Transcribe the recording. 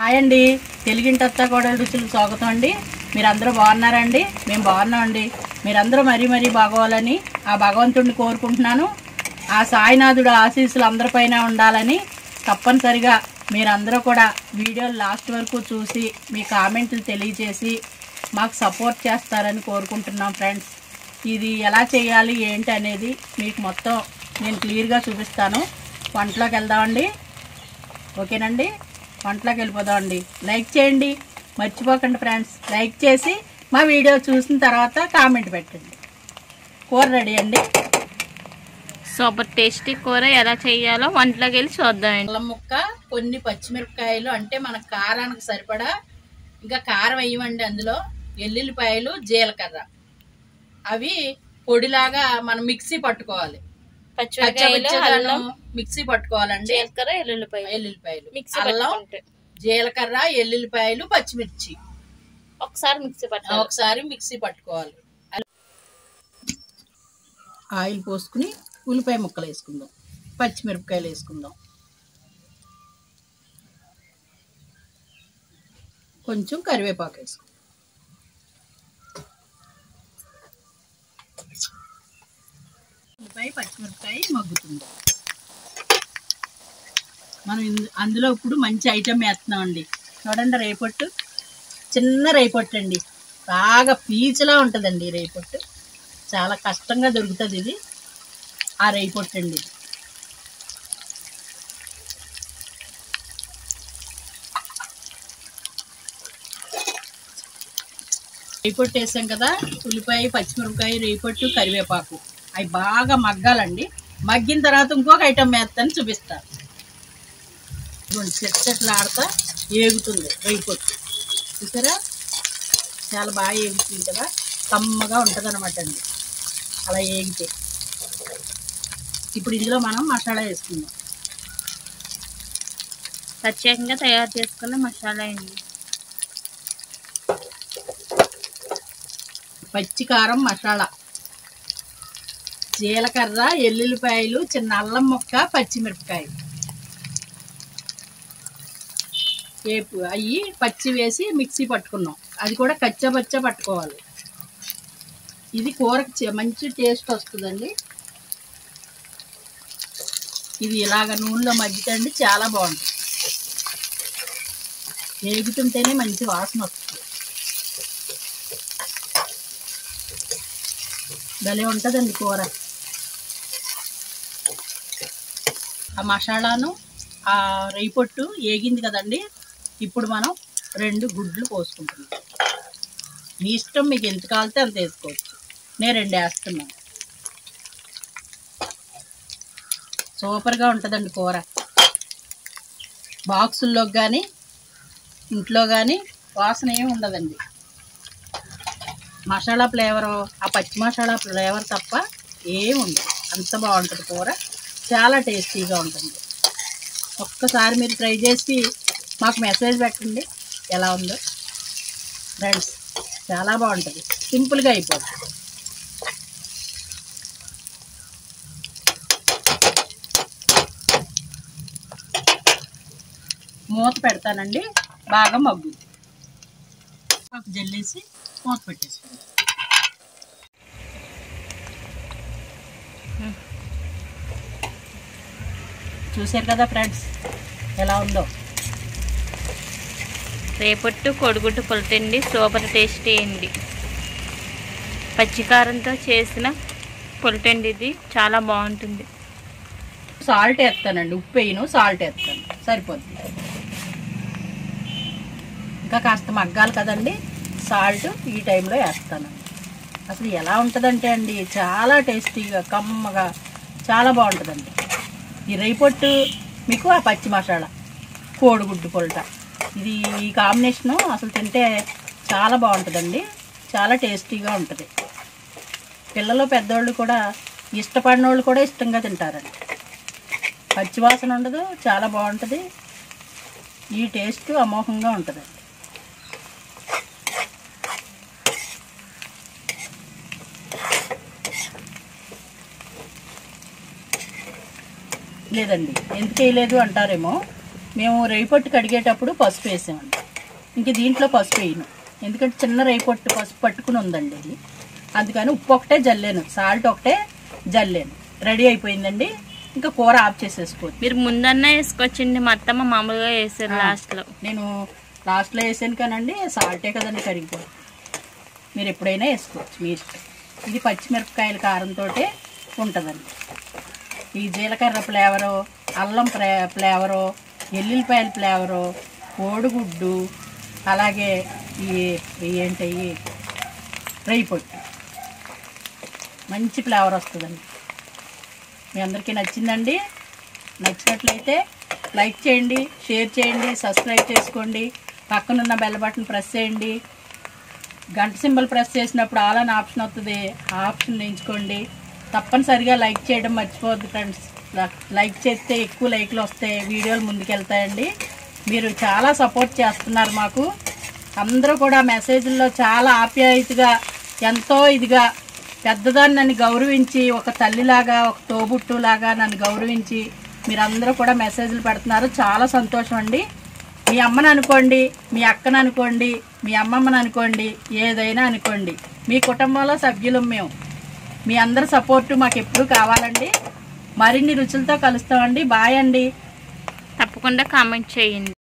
Hi అండి తెలుగింటత్త కోడల రుచులకు స్వాగతం అండి మీరందరూ బాగున్నారండి మేము బాగున్నామండి మీరందరూ మరీ మరీ బాగోవాలని ఆ భగవంతుడిని కోరుకుంటున్నాను ఆ సాయినాథుడు ఆశీస్సులు అందరిపైన ఉండాలని తప్పనిసరిగా మీరందరూ కూడా వీడియోలు లాస్ట్ వరకు చూసి మీ కామెంట్లు తెలియజేసి మాకు సపోర్ట్ చేస్తారని కోరుకుంటున్నాం ఫ్రెండ్స్ ఇది ఎలా చేయాలి ఏంటి అనేది మీకు మొత్తం నేను క్లియర్గా చూపిస్తాను వంటలోకి వెళ్దామండి ఓకేనండి వంటలోకి వెళ్ళిపోదామండి లైక్ చేయండి మర్చిపోకండి ఫ్రెండ్స్ లైక్ చేసి మా వీడియో చూసిన తర్వాత కామెంట్ పెట్టండి కూర రెడీ అండి సూపర్ టేస్టీ కూర ఎలా చేయాలో వంటలోకి వెళ్ళి చూద్దామండి అల్లం ముక్క కొన్ని పచ్చిమిరపకాయలు అంటే మన కారానికి సరిపడా ఇంకా కారం వేయమండి అందులో ఎల్లుల్లిపాయలు జీలకర్ర అవి పొడిలాగా మనం మిక్సీ పట్టుకోవాలి పచ్చిమిరకాయలు కచ్చపచ్చగాను అల్లం మిక్సీ పట్టుకోవాలండి జీలకర్ర ఎల్లుల్లిపాయ ఎల్లుల్లిపాయలు మిక్సీ అల్లం పట్టుకుంటే జీలకర్ర ఎల్లుల్లిపాయలు పచ్చిమిర్చి ఒకసారి మిక్సీ పట్టాలి ఒకసారి మిక్సీ పట్టుకోవాలి ఆయిల్ పోసుకుని ఉల్లిపాయ ముక్కలు వేసుకుందాం పచ్చిమిరపకాయలు వేసుకుందాం కొంచెం కరివేపాకు వేసుకుందాం ఉల్లిపాయ పచ్చిమిరపకాయ మగ్గుతుంది మనం ఇందు- అందులో ఇప్పుడు మంచి ఐటెం వేస్తున్నామండి చూడండి రేపొట్టు చిన్న రేపొట్టు అండి బాగా పీచులా ఉంటుందండి ఈ రేపొట్టు చాలా కష్టంగా దొరుకుతుంది ఇది ఆ రేపొట్టు అండి ఇది. రేపొట్టు వేసాం కదా ఉల్లిపాయ పచ్చిమిరపకాయ రేపొట్టు కరివేపాకు అవి బాగా మగ్గాలండి మగ్గిన తర్వాత ఇంకొక ఐటెం వేస్తాను చూపిస్తాను ఇదిగోండి చెట్ చెట్లు ఆడతా ఏగుతుంది రేపొట్టు చూసారా చాలా బాగా ఏగుతుంది కదా కమ్మగా ఉంటుంది అనమాట అండి అలా ఏగితే ఇప్పుడు ఇందులో మనం మసాలా వేసుకుందాం ప్రత్యేకంగా తయారు చేసుకున్న మసాలా అండి పచ్చి కారం మసాలా జీలకర్ర ఎల్లుల్లిపాయలు చిన్న అల్లం ముక్క పచ్చిమిరపకాయ వేపు అవి పచ్చి వేసి మిక్సీ పట్టుకున్నాం అది కూడా కచ్చా పచ్చా పట్టుకోవాలి ఇది కూరకి చే- మంచి టేస్ట్ వస్తుందండి ఇది ఇలాగ నూనెలో మగ్గితే చాలా బాగుంటుంది వేగుతుంటేనే మంచి వాసన వస్తుంది భలే ఉంటుందండి కూర ఆ మసాలాను ఆ రేపొట్టు ఏగింది కదండి ఇప్పుడు మనం రెండు గుడ్లు పోసుకుంటున్నాం మీ ఇష్టం మీకు ఎంత కాలితే అంత వేసుకోవచ్చు నేను రెండు వేస్తున్నాను సూపర్గా ఉంటుందండి కూర బాక్సుల్లోకి కానీ ఇంట్లో కానీ వాసన ఏమి ఉండదండి మసాలా ఫ్లేవరు ఆ పచ్చి మసాలా ఫ్లేవర్ తప్ప ఏమి ఉండదు అంత బాగుంటుంది కూర చాలా టేస్టీగా ఉంటుంది ఒక్కసారి మీరు ట్రై చేసి మాకు మెసేజ్ పెట్టండి ఎలా ఉందో ఫ్రెండ్స్ చాలా బాగుంటుంది సింపుల్గా అయిపోతుంది మూత పెడతానండి బాగా మగ్గు ఒక జల్లేసి మూత పెట్టేసుకోండి చూశారు కదా ఫ్రెండ్స్ ఎలా ఉందో రేపొట్టు కొడుగుట్టు పులతండి సూపర్ టేస్టీ అండి పచ్చికారంతో చేసిన పులటండి ఇది చాలా బాగుంటుంది సాల్ట్ వేస్తానండి ఉప్పు వేయను సాల్ట్ వేస్తాను సరిపోతుంది ఇంకా కాస్త మగ్గాలి కదండి సాల్ట్ ఈ టైంలో వేస్తానండి అసలు ఎలా ఉంటుందంటే అండి చాలా టేస్టీగా కమ్మగా చాలా బాగుంటుందండి ఈ రైపొట్టు మీకు ఆ పచ్చి మసాలా కోడిగుడ్డు పొలట ఇది ఈ కాంబినేషను అసలు తింటే చాలా బాగుంటుందండి చాలా టేస్టీగా ఉంటుంది పిల్లలు పెద్దోళ్ళు కూడా ఇష్టపడిన వాళ్ళు కూడా ఇష్టంగా తింటారండి పచ్చివాసన ఉండదు చాలా బాగుంటుంది ఈ టేస్ట్ అమోఘంగా ఉంటుందండి లేదండి ఎందుకు వేయలేదు అంటారేమో మేము రేపొట్టు కడిగేటప్పుడు పసుపు వేసామండి ఇంక దీంట్లో పసుపు వేయను ఎందుకంటే చిన్న రేపొట్టు పసుపు పట్టుకుని ఉందండి ఇది అందుకని ఉప్పు ఒకటే జల్లాను సాల్ట్ ఒకటే జల్లాను రెడీ అయిపోయిందండి ఇంకా కూర ఆఫ్ చేసేసుకోవచ్చు మీరు ముందన్నా వేసుకొచ్చింది మా అత్తమ్మ మామూలుగా వేసారు ఆ. లాస్ట్ లో నేను లాస్ట్లో వేసాను కానండి సాల్టే కదండి కరిగిపోతుంది మీరు ఎప్పుడైనా వేసుకోవచ్చు మీరు ఇది పచ్చిమిరపకాయల కారంతో ఉంటుందండి ఈ జీలకర్ర ఫ్లేవరు అల్లం ఫ్లే ఫ్లేవరు ఎల్లుల్లిపాయల ఫ్లేవరు కోడిగుడ్డు అలాగే ఈ ఈ ఏంటి రై పొట్టు మంచి ఫ్లేవర్ వస్తుందండి మీ అందరికీ నచ్చిందండి నచ్చినట్లయితే లైక్ చేయండి షేర్ చేయండి సబ్స్క్రైబ్ చేసుకోండి పక్కనున్న బెల్ బటన్ ప్రెస్ చేయండి గంట సింబల్ ప్రెస్ చేసినప్పుడు ఆల్ అని ఆప్షన్ వస్తుంది ఆ ఆప్షన్ ఎంచుకోండి తప్పనిసరిగా లైక్ చేయడం మర్చిపోవద్దు ఫ్రెండ్స్ లైక్ చేస్తే ఎక్కువ లైక్లు వస్తాయి వీడియోలు ముందుకెళ్తాయండి మీరు చాలా సపోర్ట్ చేస్తున్నారు మాకు అందరూ కూడా మెసేజ్ల్లో చాలా ఆప్యాయతగా ఎంతో ఇదిగా పెద్దదాన్ని నన్ను గౌరవించి ఒక తల్లిలాగా ఒక తోబుట్టులాగా నన్ను గౌరవించి మీరందరూ కూడా మెసేజ్లు పెడుతున్నారు చాలా సంతోషం అండి మీ అమ్మని అనుకోండి మీ అక్కను అనుకోండి మీ అమ్మమ్మని అనుకోండి ఏదైనా అనుకోండి మీ కుటుంబంలో సభ్యులం మేము మీ అందరి సపోర్టు మాకు ఎప్పుడు కావాలండి మరిన్ని రుచులతో కలుస్తామండి బాయ్ అండి తప్పకుండా కామెంట్ చేయండి